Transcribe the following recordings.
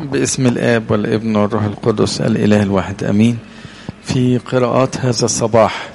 باسم الآب والابن والروح القدس الإله الواحد أمين في قراءات هذا الصباح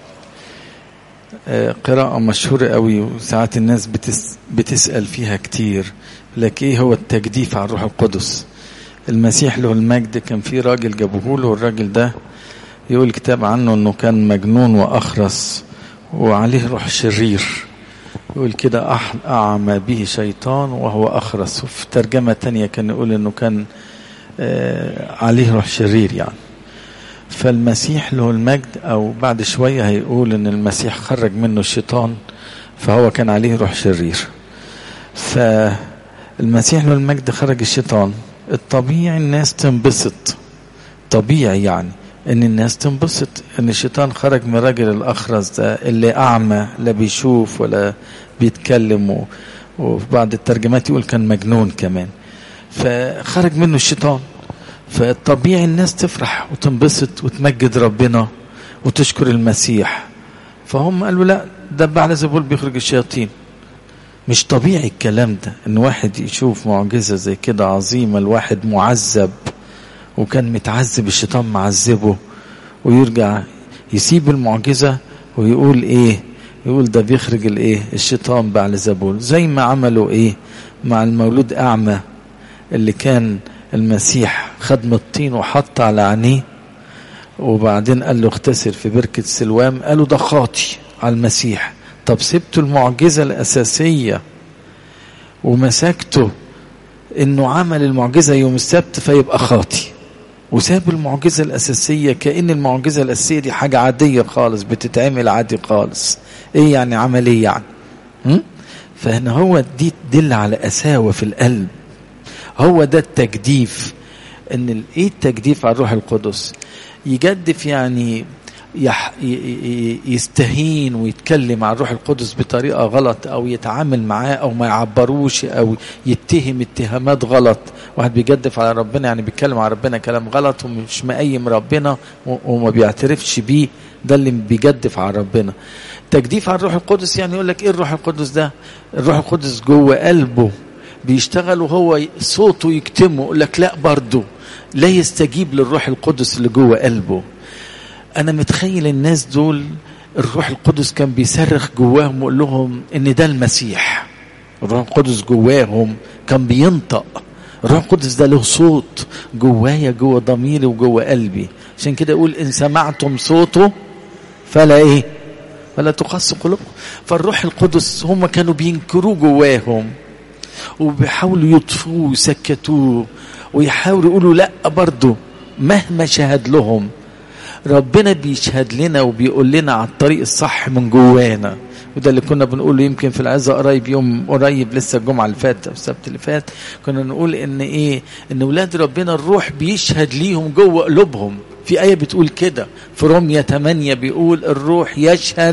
قراءة مشهورة قوي وساعات الناس بتس بتسأل فيها كتير لك إيه هو التجديف على الروح القدس المسيح له المجد كان في راجل جابوه له والراجل ده يقول الكتاب عنه انه كان مجنون واخرس وعليه روح شرير يقول كده أعمى به شيطان وهو أخرس وفي ترجمة تانية كان يقول أنه كان عليه روح شرير يعني فالمسيح له المجد أو بعد شوية هيقول أن المسيح خرج منه الشيطان فهو كان عليه روح شرير فالمسيح له المجد خرج الشيطان الطبيعي الناس تنبسط طبيعي يعني ان الناس تنبسط ان الشيطان خرج من الراجل الاخرس ده اللي اعمى لا بيشوف ولا بيتكلم وفي بعض الترجمات يقول كان مجنون كمان فخرج منه الشيطان فالطبيعي الناس تفرح وتنبسط وتمجد ربنا وتشكر المسيح فهم قالوا لا ده بعد زبول بيخرج الشياطين مش طبيعي الكلام ده ان واحد يشوف معجزه زي كده عظيمه الواحد معذب وكان متعذب الشيطان معذبه ويرجع يسيب المعجزة ويقول ايه يقول ده بيخرج الايه الشيطان بعلزبول زي ما عملوا ايه مع المولود اعمى اللي كان المسيح خد من الطين وحط على عينيه وبعدين قال له اغتسل في بركة سلوام قالوا ده خاطي على المسيح طب سبتوا المعجزة الأساسية ومسكته انه عمل المعجزة يوم السبت فيبقى خاطي وساب المعجزة الأساسية كأن المعجزة الأساسية دي حاجة عادية خالص بتتعمل عادي خالص إيه يعني عمل إيه يعني م? فهنا هو دي تدل على قساوة في القلب هو ده التجديف ان ايه التجديف على الروح القدس يجدف يعني يح يستهين ويتكلم عن الروح القدس بطريقه غلط او يتعامل معاه او ما يعبروش او يتهم اتهامات غلط واحد بيجدف على ربنا يعني بيتكلم على ربنا كلام غلط ومش مقيم ربنا وما بيعترفش بيه ده اللي بيجدف على ربنا تجديف على الروح القدس يعني يقول لك ايه الروح القدس ده الروح القدس جوه قلبه بيشتغل وهو صوته يكتمه يقول لك لا برضه لا يستجيب للروح القدس اللي جوه قلبه انا متخيل الناس دول الروح القدس كان بيصرخ جواهم ويقول لهم ان ده المسيح الروح القدس جواهم كان بينطق الروح القدس ده له صوت جوايا جوه ضميري وجوه قلبي عشان كده يقول ان سمعتم صوته فلا ايه فلا تقص قلوبكم فالروح القدس هم كانوا بينكروه جواهم وبيحاولوا يطفوه ويسكتوه ويحاولوا يقولوا لا برضه مهما شهد لهم ربنا بيشهد لنا وبيقول لنا على الطريق الصح من جوانا وده اللي كنا بنقوله يمكن في العزة قريب يوم قريب لسه الجمعة اللي فاتت أو السبت اللي فات كنا نقول إن إيه إن ولاد ربنا الروح بيشهد ليهم جوه قلوبهم في آية بتقول كده في رومية 8 بيقول الروح يشهد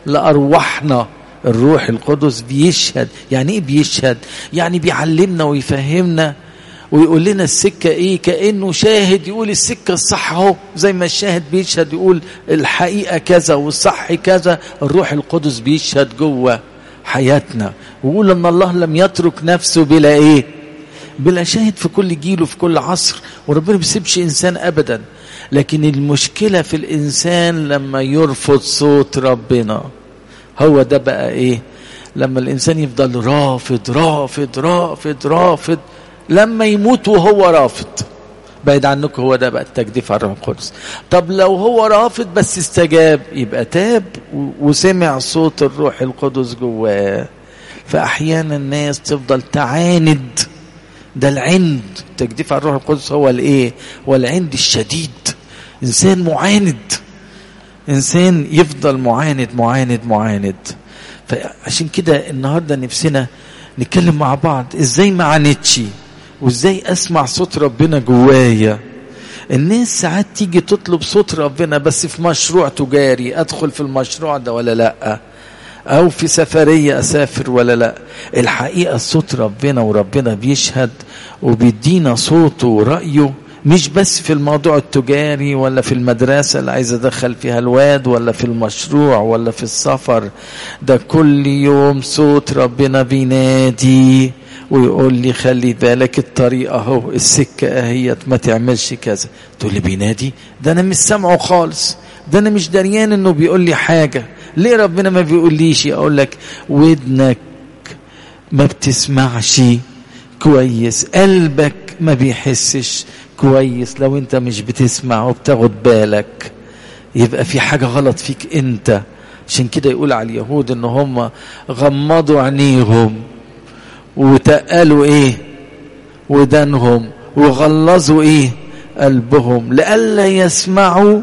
لأرواحنا الروح القدس بيشهد يعني إيه بيشهد يعني بيعلمنا ويفهمنا ويقول لنا السكة ايه كأنه شاهد يقول السكة الصح اهو زي ما الشاهد بيشهد يقول الحقيقة كذا والصح كذا الروح القدس بيشهد جوه حياتنا ويقول ان الله لم يترك نفسه بلا ايه بلا شاهد في كل جيل وفي كل عصر وربنا ما بيسيبش انسان ابدا لكن المشكلة في الانسان لما يرفض صوت ربنا هو ده بقى ايه لما الانسان يفضل رافض رافض رافض رافض لما يموت وهو رافض بعيد عنكم هو ده بقى التجديف على الروح القدس طب لو هو رافض بس استجاب يبقى تاب وسمع صوت الروح القدس جواه فاحيانا الناس تفضل تعاند ده العند التجديف على الروح القدس هو الايه هو العند الشديد انسان معاند انسان يفضل معاند معاند معاند فعشان كده النهارده نفسنا نتكلم مع بعض ازاي ما عاندش وازاي اسمع صوت ربنا جوايا الناس ساعات تيجي تطلب صوت ربنا بس في مشروع تجاري ادخل في المشروع ده ولا لا او في سفرية اسافر ولا لا الحقيقة صوت ربنا وربنا بيشهد وبيدينا صوته ورأيه مش بس في الموضوع التجاري ولا في المدرسة اللي عايز أدخل فيها الواد ولا في المشروع ولا في السفر ده كل يوم صوت ربنا بينادي ويقول لي خلي بالك الطريق اهو السكة اهيت ما تعملش كذا تقول لي بينادي ده انا مش سامعه خالص ده انا مش دريان انه بيقول لي حاجة ليه ربنا ما بيقوليش اقول لك ودنك ما بتسمعش كويس قلبك ما بيحسش كويس لو انت مش بتسمع وبتاخد بالك يبقى في حاجة غلط فيك انت عشان كده يقول على اليهود ان هم غمضوا عينيهم وتقلوا ايه ودانهم وغلظوا ايه قلبهم لئلا يسمعوا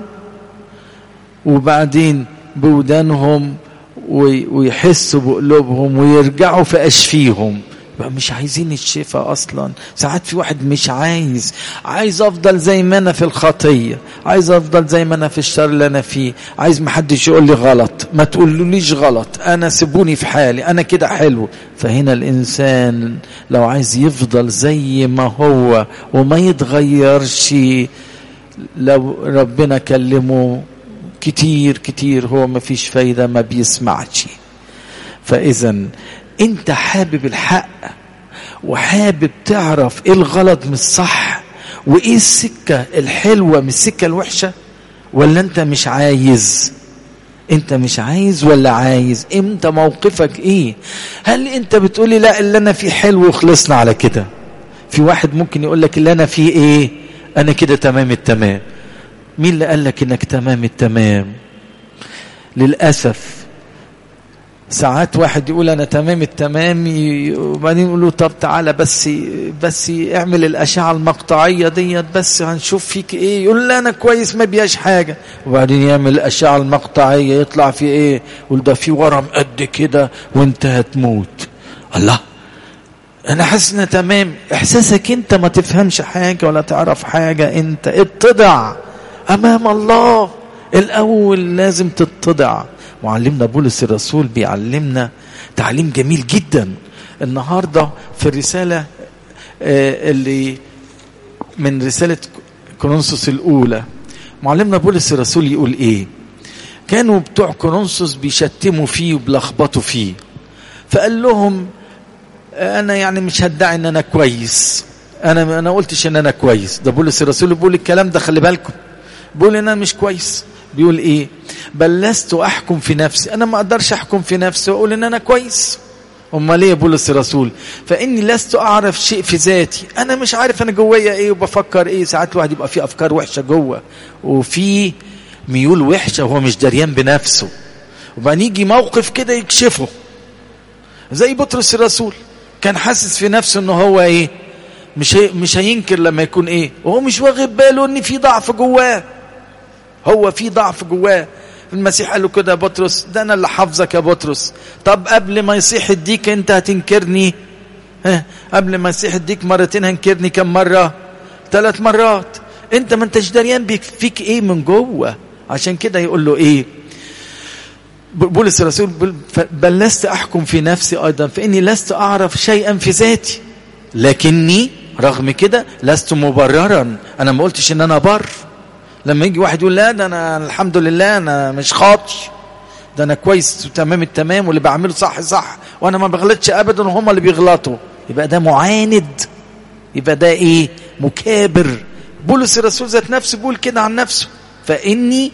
وبعدين بودانهم ويحسوا بقلوبهم ويرجعوا في اشفيهم بقى مش عايزين الشفاء اصلا ساعات في واحد مش عايز عايز افضل زي ما انا في الخطيه عايز افضل زي ما انا في الشر اللي انا فيه عايز ما حدش يقول لي غلط ما تقولوليش غلط انا سيبوني في حالي انا كده حلو فهنا الانسان لو عايز يفضل زي ما هو وما يتغيرش لو ربنا كلمه كتير كتير هو ما فيش فايدة ما بيسمعش فإذا أنت حابب الحق وحابب تعرف إيه الغلط من الصح وإيه السكة الحلوة من السكة الوحشة ولا أنت مش عايز أنت مش عايز ولا عايز أنت موقفك إيه هل أنت بتقولي لا اللي أنا فيه حلو وخلصنا على كده في واحد ممكن يقول لك اللي أنا فيه إيه أنا كده تمام التمام مين اللي قال لك انك تمام التمام للاسف ساعات واحد يقول انا تمام التمام وبعدين يقول له طب تعالى بس بس اعمل الاشعه المقطعيه ديت بس هنشوف فيك ايه يقول لا انا كويس ما بياش حاجه وبعدين يعمل الاشعه المقطعيه يطلع في ايه يقول ده في ورم قد كده وانت هتموت الله انا حاسس ان تمام احساسك انت ما تفهمش حاجه ولا تعرف حاجه انت اتضع امام الله الاول لازم تتضع معلمنا بولس الرسول بيعلمنا تعليم جميل جدا النهارده في الرساله اللي من رساله كورنثوس الاولى معلمنا بولس الرسول يقول ايه كانوا بتوع كورنثوس بيشتموا فيه وبيلخبطوا فيه فقال لهم انا يعني مش هدعي ان انا كويس انا انا قلتش ان انا كويس ده بولس الرسول بيقول الكلام ده خلي بالكم بيقول ان انا مش كويس بيقول ايه بل لست احكم في نفسي انا ما اقدرش احكم في نفسي واقول ان انا كويس امال ليه بولس الرسول فاني لست اعرف شيء في ذاتي انا مش عارف انا جوايا ايه وبفكر ايه ساعات الواحد يبقى فيه افكار وحشه جوه وفي ميول وحشه وهو مش دريان بنفسه وبعدين يجي موقف كده يكشفه زي بطرس الرسول كان حاسس في نفسه ان هو ايه مش هي مش هينكر لما يكون ايه وهو مش واخد باله ان في ضعف جواه هو في ضعف جواه المسيح قال له كده يا بطرس ده انا اللي حافظك يا بطرس طب قبل ما يصيح الديك انت هتنكرني ها قبل ما يصيح الديك مرتين هنكرني كم مره ثلاث مرات انت ما انتش دريان فيك ايه من جوه عشان كده يقول له ايه بولس الرسول بل لست احكم في نفسي ايضا فاني لست اعرف شيئا في ذاتي لكني رغم كده لست مبررا انا ما قلتش ان انا بر لما يجي واحد يقول لا ده انا الحمد لله انا مش خاطي ده انا كويس تمام التمام واللي بعمله صح صح وانا ما بغلطش ابدا وهم اللي بيغلطوا يبقى ده معاند يبقى ده ايه مكابر بولس الرسول ذات نفسه بيقول كده عن نفسه فاني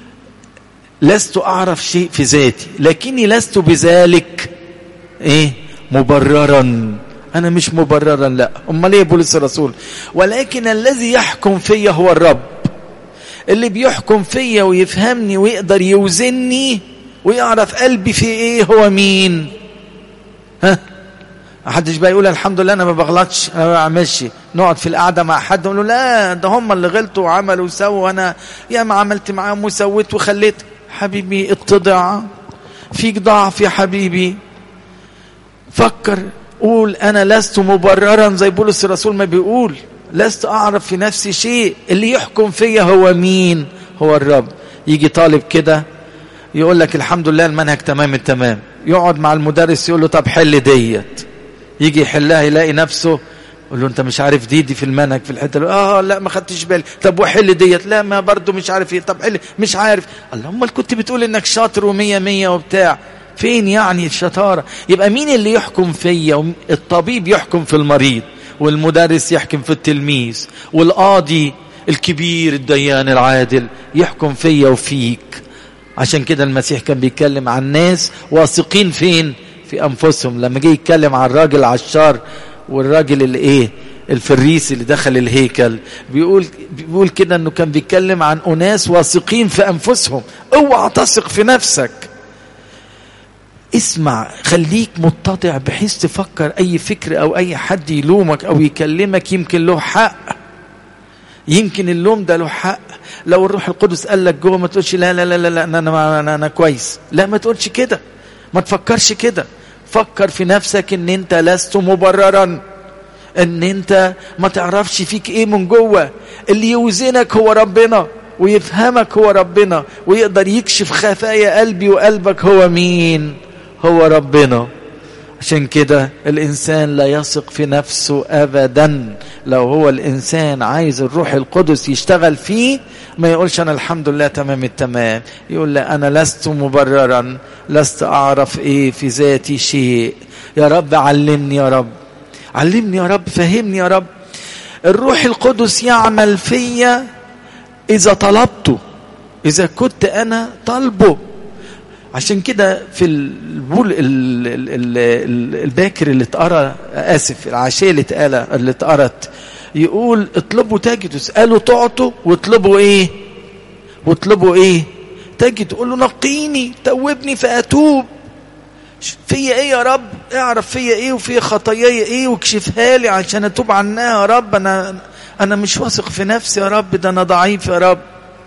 لست اعرف شيء في ذاتي لكني لست بذلك ايه مبررا انا مش مبررا لا امال ايه بولس الرسول ولكن الذي يحكم فيا هو الرب اللي بيحكم فيا ويفهمني ويقدر يوزني ويعرف قلبي في ايه هو مين ها محدش بقى يقول الحمد لله انا ما بغلطش انا ما بعملش نقعد في القعده مع حد نقول له لا ده هم اللي غلطوا وعملوا وسووا وانا يا ما عملت معاهم وسويت وخليت حبيبي اتضع فيك ضعف يا حبيبي فكر قول انا لست مبررا زي بولس الرسول ما بيقول لست اعرف في نفسي شيء اللي يحكم فيا هو مين هو الرب يجي طالب كده يقول لك الحمد لله المنهج تمام التمام يقعد مع المدرس يقول له طب حل ديت يجي يحلها يلاقي نفسه يقول له انت مش عارف دي دي في المنهج في الحته اه لا ما خدتش بالي طب وحل ديت لا ما برضه مش عارف ايه طب حل مش عارف الله امال كنت بتقول انك شاطر ومية مية وبتاع فين يعني الشطارة يبقى مين اللي يحكم فيا الطبيب يحكم في المريض والمدرس يحكم في التلميذ والقاضي الكبير الديان العادل يحكم فيا وفيك عشان كده المسيح كان بيتكلم عن ناس واثقين فين في انفسهم لما جه يتكلم عن الراجل العشار والراجل اللي ايه الفريسي اللي دخل الهيكل بيقول بيقول كده انه كان بيتكلم عن اناس واثقين في انفسهم اوعى تثق في نفسك اسمع خليك متضع بحيث تفكر اي فكر او اي حد يلومك او يكلمك يمكن له حق يمكن اللوم ده له حق لو الروح القدس قال لك جوه ما تقولش لا لا لا لا, لا انا انا انا, أنا كويس لا ما تقولش كده ما تفكرش كده فكر في نفسك ان انت لست مبررا ان انت ما تعرفش فيك ايه من جوه اللي يوزنك هو ربنا ويفهمك هو ربنا ويقدر يكشف خفايا قلبي وقلبك هو مين هو ربنا عشان كده الإنسان لا يثق في نفسه أبدا لو هو الإنسان عايز الروح القدس يشتغل فيه ما يقولش أنا الحمد لله تمام التمام يقول لا أنا لست مبررا لست أعرف إيه في ذاتي شيء يا رب علمني يا رب علمني يا رب فهمني يا رب الروح القدس يعمل فيا إذا طلبته إذا كنت أنا طالبه عشان كده في البول ال ال ال الباكر اللي اتقرا اسف العشيه اللي اتقال اللي اتقرت يقول اطلبوا تجدوا اسالوا تعطوا واطلبوا ايه واطلبوا ايه تجد تقول له نقيني توبني فاتوب فيا ايه يا رب اعرف فيا ايه وفي خطاياي ايه واكشفها لي عشان اتوب عنها يا رب انا انا مش واثق في نفسي يا رب ده انا ضعيف يا رب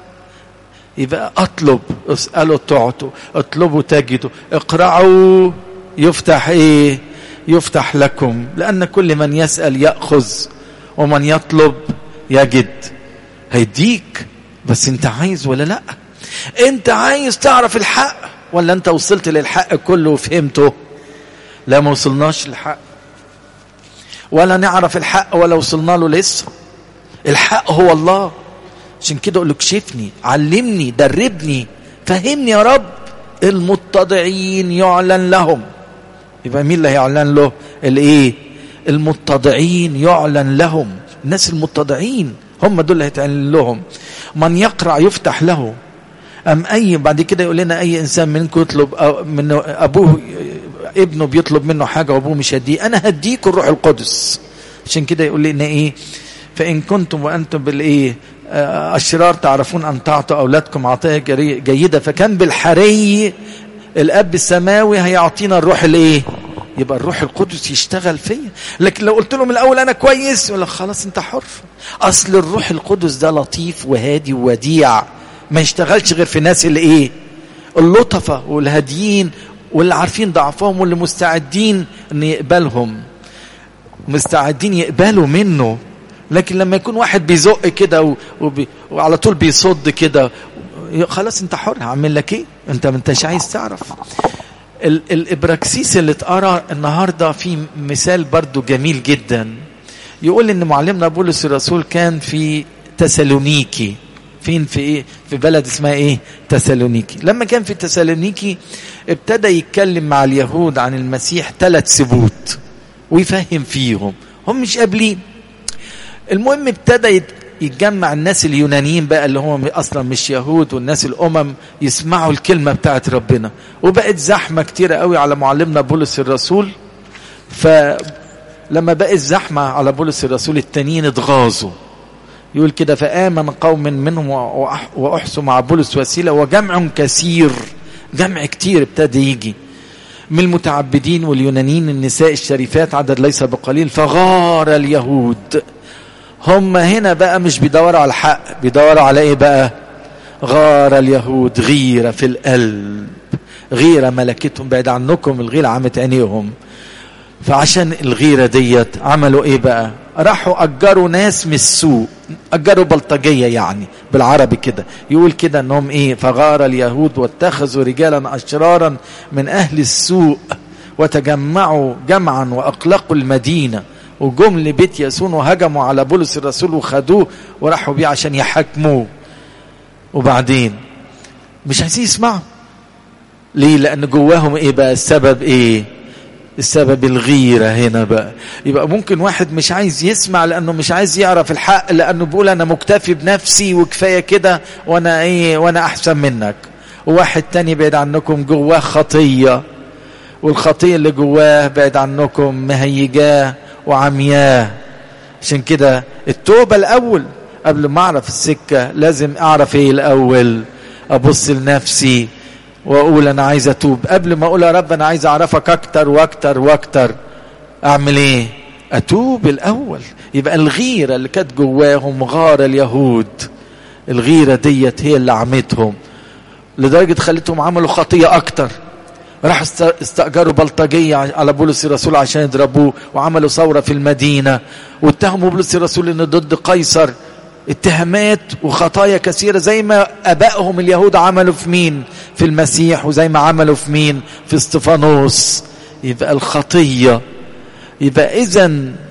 يبقى اطلب اسالوا تعطوا اطلبوا تجدوا اقرعوا يفتح ايه يفتح لكم لان كل من يسال ياخذ ومن يطلب يجد هيديك بس انت عايز ولا لا انت عايز تعرف الحق ولا انت وصلت للحق كله وفهمته لا ما وصلناش للحق ولا نعرف الحق ولا وصلنا له لسه الحق هو الله عشان كده اقول له اكشفني علمني دربني فهمني يا رب المتضعين يعلن لهم يبقى مين اللي هيعلن له الايه المتضعين يعلن لهم الناس المتضعين هم دول اللي هيتعلن لهم من يقرع يفتح له ام اي بعد كده يقول لنا اي انسان منكم يطلب من ابوه ابنه بيطلب منه حاجه وابوه مش هديه انا هديك الروح القدس عشان كده يقول لنا ايه فان كنتم وانتم بالايه أشرار تعرفون أن تعطوا أولادكم عطية جيدة فكان بالحري الأب السماوي هيعطينا الروح الإيه يبقى الروح القدس يشتغل فيا لكن لو قلت له من الأول أنا كويس يقول لك خلاص أنت حر أصل الروح القدس ده لطيف وهادي ووديع ما يشتغلش غير في الناس اللي إيه اللطفة والهاديين واللي عارفين ضعفهم واللي مستعدين أن يقبلهم مستعدين يقبلوا منه لكن لما يكون واحد بيزق كده وبي وعلى طول بيصد كده خلاص انت حر هعمل لك ايه انت ما انتش عايز تعرف ال الابراكسيس اللي اتقرا النهارده في مثال برضو جميل جدا يقول ان معلمنا بولس الرسول كان في تسالونيكي فين في ايه في بلد اسمها ايه تسالونيكي لما كان في تسالونيكي ابتدى يتكلم مع اليهود عن المسيح ثلاث ثبوت ويفهم فيهم هم مش قابلين المهم ابتدى يتجمع الناس اليونانيين بقى اللي هم اصلا مش يهود والناس الامم يسمعوا الكلمه بتاعت ربنا وبقت زحمه كتيره قوي على معلمنا بولس الرسول فلما بقت زحمه على بولس الرسول التانيين اتغاظوا يقول كده فامن قوم منهم واحسوا مع بولس وسيله وجمع كثير جمع كتير ابتدى يجي من المتعبدين واليونانيين النساء الشريفات عدد ليس بقليل فغار اليهود هم هنا بقى مش بيدوروا على الحق بيدوروا على ايه بقى غار اليهود غيرة في القلب غيرة ملكتهم بعيد عنكم الغيرة عمت عينيهم فعشان الغيرة ديت عملوا ايه بقى راحوا اجروا ناس من السوق اجروا بلطجية يعني بالعربي كده يقول كده انهم ايه فغار اليهود واتخذوا رجالا اشرارا من اهل السوق وتجمعوا جمعا واقلقوا المدينه وجم لبيت ياسون وهجموا على بولس الرسول وخدوه وراحوا بيه عشان يحاكموه وبعدين مش عايزين يسمعوا ليه لان جواهم ايه بقى السبب ايه السبب الغيرة هنا بقى يبقى ممكن واحد مش عايز يسمع لأنه مش عايز يعرف الحق لأنه بيقول أنا مكتفي بنفسي وكفاية كده وأنا إيه وأنا أحسن منك وواحد تاني بعيد عنكم جواه خطية والخطية اللي جواه بعيد عنكم مهيجاه وعمياه عشان كده التوبة الأول قبل ما أعرف السكة لازم أعرف إيه الأول أبص لنفسي واقول انا عايز اتوب قبل ما اقول يا رب انا عايز اعرفك اكتر واكتر واكتر اعمل ايه اتوب الاول يبقى الغيره اللي كانت جواهم غار اليهود الغيره ديت هي اللي عمتهم لدرجه خلتهم عملوا خطيه اكتر راحوا استأجروا بلطجية على بولس الرسول عشان يضربوه وعملوا ثورة في المدينة واتهموا بولس الرسول انه ضد قيصر اتهامات وخطايا كثيرة زي ما أبائهم اليهود عملوا في مين في المسيح وزي ما عملوا في مين في استفانوس يبقى الخطية يبقى إذا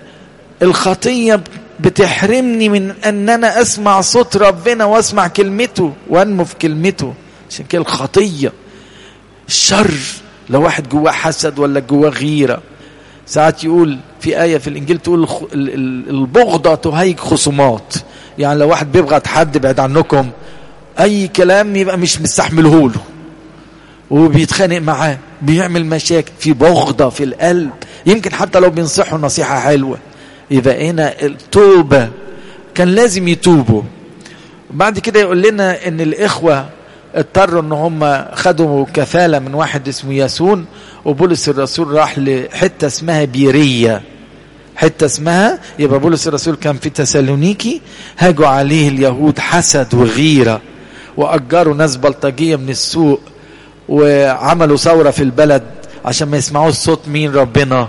الخطية بتحرمني من أن أنا أسمع صوت ربنا وأسمع كلمته وأنمو في كلمته عشان كده الخطية الشر لو واحد جواه حسد ولا جواه غيرة ساعات يقول في آية في الإنجيل تقول البغضة تهيج خصومات يعني لو واحد بيبغض حد بعد عنكم اي كلام يبقى مش مستحمله له وبيتخانق معاه بيعمل مشاكل في بغضة في القلب يمكن حتى لو بينصحوا نصيحة حلوة يبقى هنا التوبة كان لازم يتوبوا بعد كده يقول لنا ان الاخوة اضطروا ان هم خدوا كفالة من واحد اسمه ياسون وبولس الرسول راح لحتة اسمها بيرية حتة اسمها يبقى بولس الرسول كان في تسالونيكي هاجوا عليه اليهود حسد وغيرة وأجروا ناس بلطجية من السوق وعملوا ثورة في البلد عشان ما يسمعوش صوت مين ربنا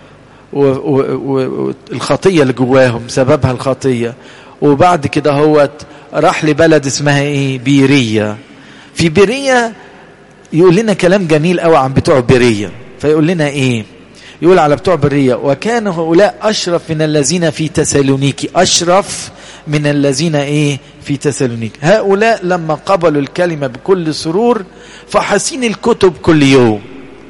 والخطية اللي جواهم سببها الخطية وبعد كده هو راح لبلد اسمها ايه بيرية في بيرية يقول لنا كلام جميل قوي عن بتوع بيرية فيقول لنا ايه يقول على بتوع برية وكان هؤلاء أشرف من الذين في تسالونيكي أشرف من الذين إيه في تسالونيكي هؤلاء لما قبلوا الكلمة بكل سرور فحسين الكتب كل يوم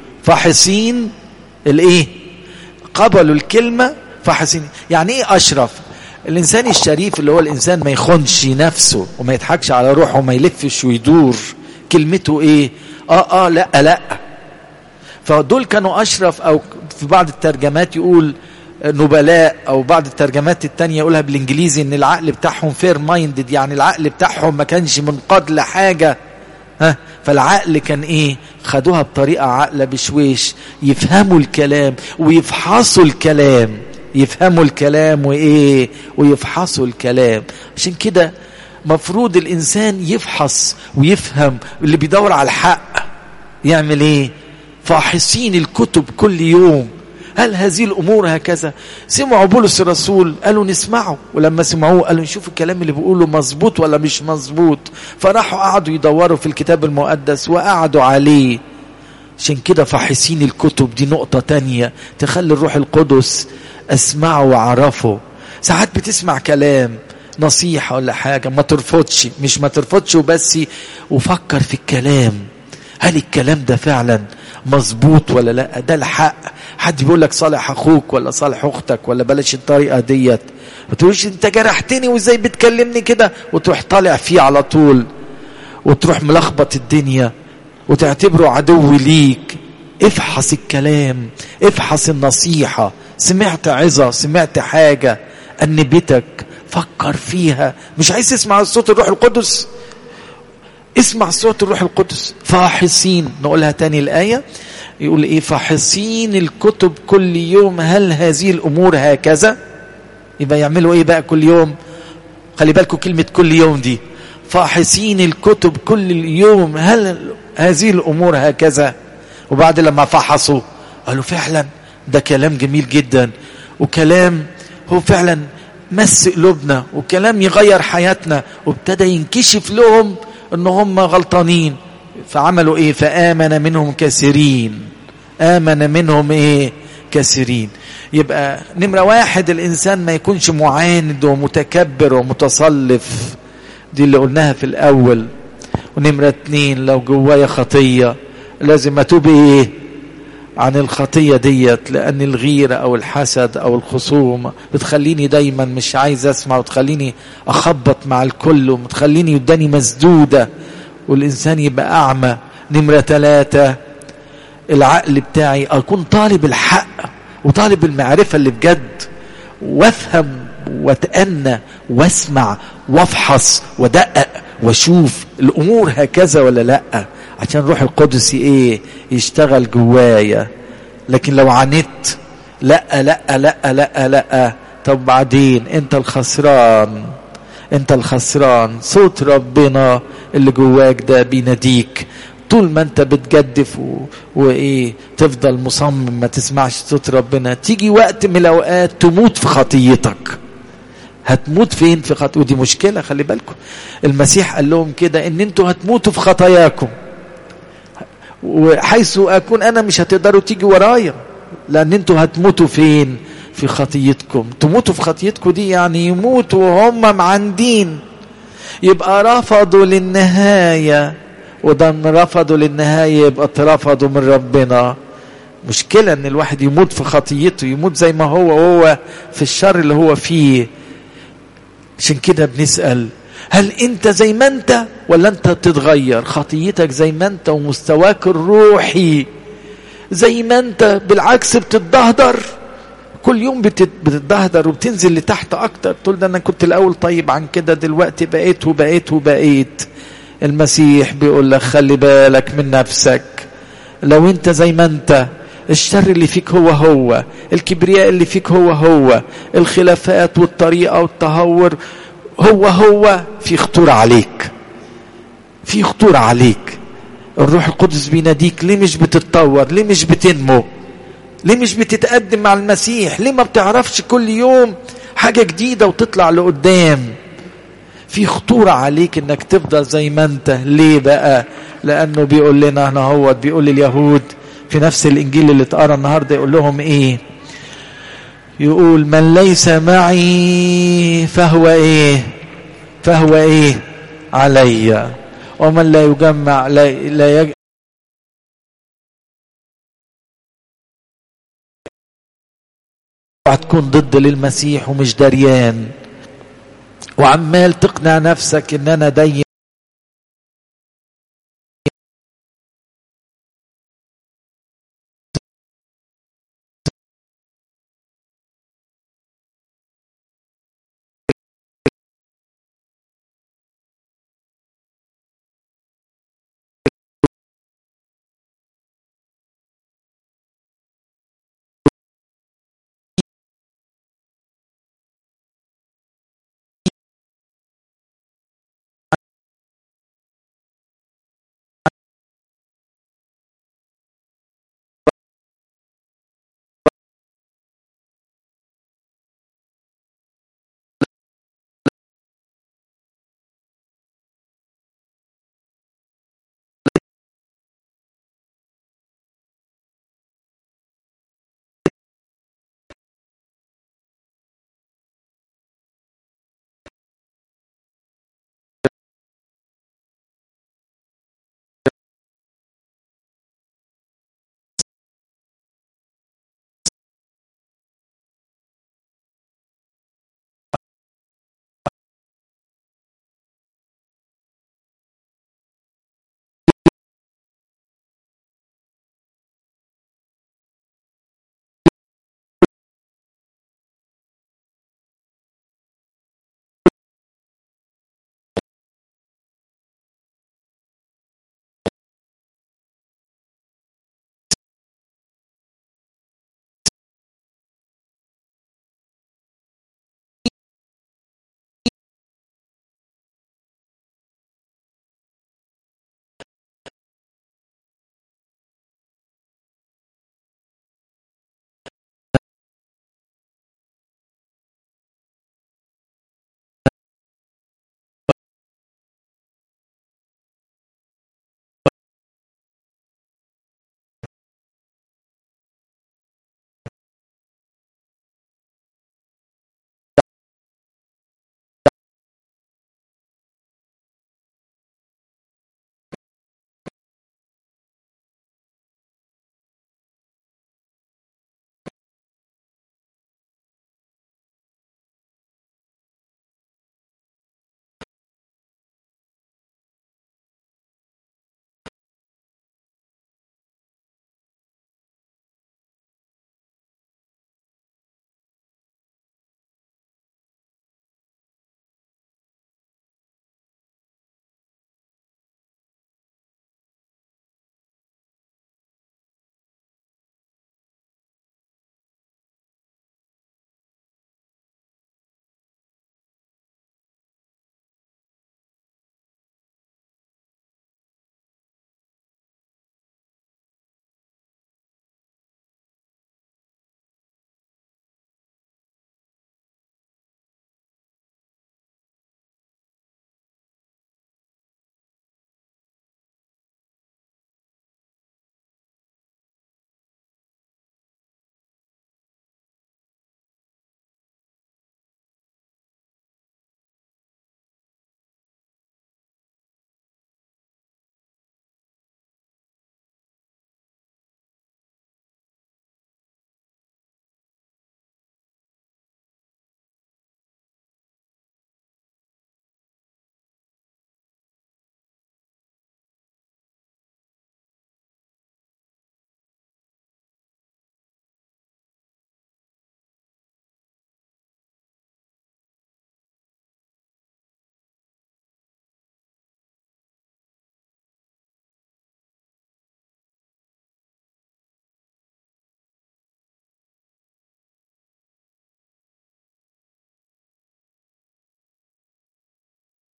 فحسين الإيه قبلوا الكلمة فحسين يعني إيه أشرف الإنسان الشريف اللي هو الإنسان ما يخونش نفسه وما يضحكش على روحه وما يلفش ويدور كلمته إيه آه آه لا لا فدول كانوا أشرف أو في بعض الترجمات يقول نبلاء أو بعض الترجمات التانية يقولها بالإنجليزي إن العقل بتاعهم فير مايندد يعني العقل بتاعهم ما كانش منقاد لحاجة ها فالعقل كان ايه خدوها بطريقة عقلة بشويش يفهموا الكلام ويفحصوا الكلام يفهموا الكلام وايه ويفحصوا الكلام عشان كده مفروض الانسان يفحص ويفهم اللي بيدور على الحق يعمل ايه فاحصين الكتب كل يوم هل هذه الامور هكذا سمعوا بولس الرسول قالوا نسمعه ولما سمعوه قالوا نشوف الكلام اللي بيقوله مظبوط ولا مش مظبوط فراحوا قعدوا يدوروا في الكتاب المقدس وقعدوا عليه عشان كده فاحصين الكتب دي نقطة تانية تخلي الروح القدس اسمعه واعرفه ساعات بتسمع كلام نصيحة ولا حاجة ما ترفضش مش ما ترفضش وبس وفكر في الكلام هل الكلام ده فعلا مظبوط ولا لا ده الحق حد بيقول لك صالح اخوك ولا صالح اختك ولا بلاش الطريقه ديت ما تقولش انت جرحتني وازاي بتكلمني كده وتروح طالع فيه على طول وتروح ملخبط الدنيا وتعتبره عدو ليك افحص الكلام افحص النصيحه سمعت عظه سمعت حاجه انبتك فكر فيها مش عايز تسمع صوت الروح القدس اسمع صوت الروح القدس فاحصين نقولها تاني الآية يقول ايه فاحصين الكتب كل يوم هل هذه الأمور هكذا يبقى يعملوا ايه بقى كل يوم خلي بالكم كلمة كل يوم دي فاحصين الكتب كل يوم هل هذه الأمور هكذا وبعد لما فحصوا قالوا فعلا ده كلام جميل جدا وكلام هو فعلا مس قلوبنا وكلام يغير حياتنا وابتدى ينكشف لهم ان هم غلطانين فعملوا ايه فآمن منهم كثيرين آمن منهم ايه كثيرين يبقى نمرة واحد الإنسان ما يكونش معاند ومتكبر ومتصلف دي اللي قلناها في الأول ونمرة اتنين لو جوايا خطية لازم اتوب ايه عن الخطيه ديت لان الغيره او الحسد او الخصوم بتخليني دايما مش عايز اسمع وتخليني اخبط مع الكل وتخليني وداني مسدوده والانسان يبقى اعمى نمره ثلاثه العقل بتاعي اكون طالب الحق وطالب المعرفه اللي بجد وافهم واتأنى واسمع وافحص ودقق واشوف الامور هكذا ولا لا عشان روح القدس ايه يشتغل جوايا لكن لو عانيت لا لا لا لا لا طب بعدين انت الخسران انت الخسران صوت ربنا اللي جواك ده بيناديك طول ما انت بتجدف و... وايه تفضل مصمم ما تسمعش صوت ربنا تيجي وقت من الاوقات تموت في خطيتك هتموت فين في خط ودي مشكله خلي بالكم المسيح قال لهم كده ان انتوا هتموتوا في خطاياكم وحيث اكون انا مش هتقدروا تيجي ورايا لان انتوا هتموتوا فين في خطيتكم تموتوا في خطيتكم دي يعني يموتوا وهم معندين يبقى رفضوا للنهايه وده رفضوا للنهايه يبقى اترفضوا من ربنا مشكله ان الواحد يموت في خطيته يموت زي ما هو وهو في الشر اللي هو فيه عشان كده بنسال هل انت زي ما انت ولا انت بتتغير خطيتك زي ما انت ومستواك الروحي زي ما انت بالعكس بتتدهدر كل يوم بتتدهدر وبتنزل لتحت اكتر تقول ده انا كنت الاول طيب عن كده دلوقتي بقيت وبقيت وبقيت المسيح بيقول لك خلي بالك من نفسك لو انت زي ما انت الشر اللي فيك هو هو الكبرياء اللي فيك هو هو الخلافات والطريقة والتهور هو هو في خطورة عليك في خطورة عليك الروح القدس بيناديك ليه مش بتتطور ليه مش بتنمو ليه مش بتتقدم مع المسيح ليه ما بتعرفش كل يوم حاجة جديدة وتطلع لقدام في خطورة عليك انك تفضل زي ما انت ليه بقى لانه بيقول لنا هنا هو بيقول لليهود في نفس الانجيل اللي اتقرا النهارده يقول لهم ايه يقول من ليس معي فهو ايه فهو ايه علي ومن لا يجمع لا, لا يج... تكون ضد للمسيح ومش دريان وعمال تقنع نفسك ان انا دين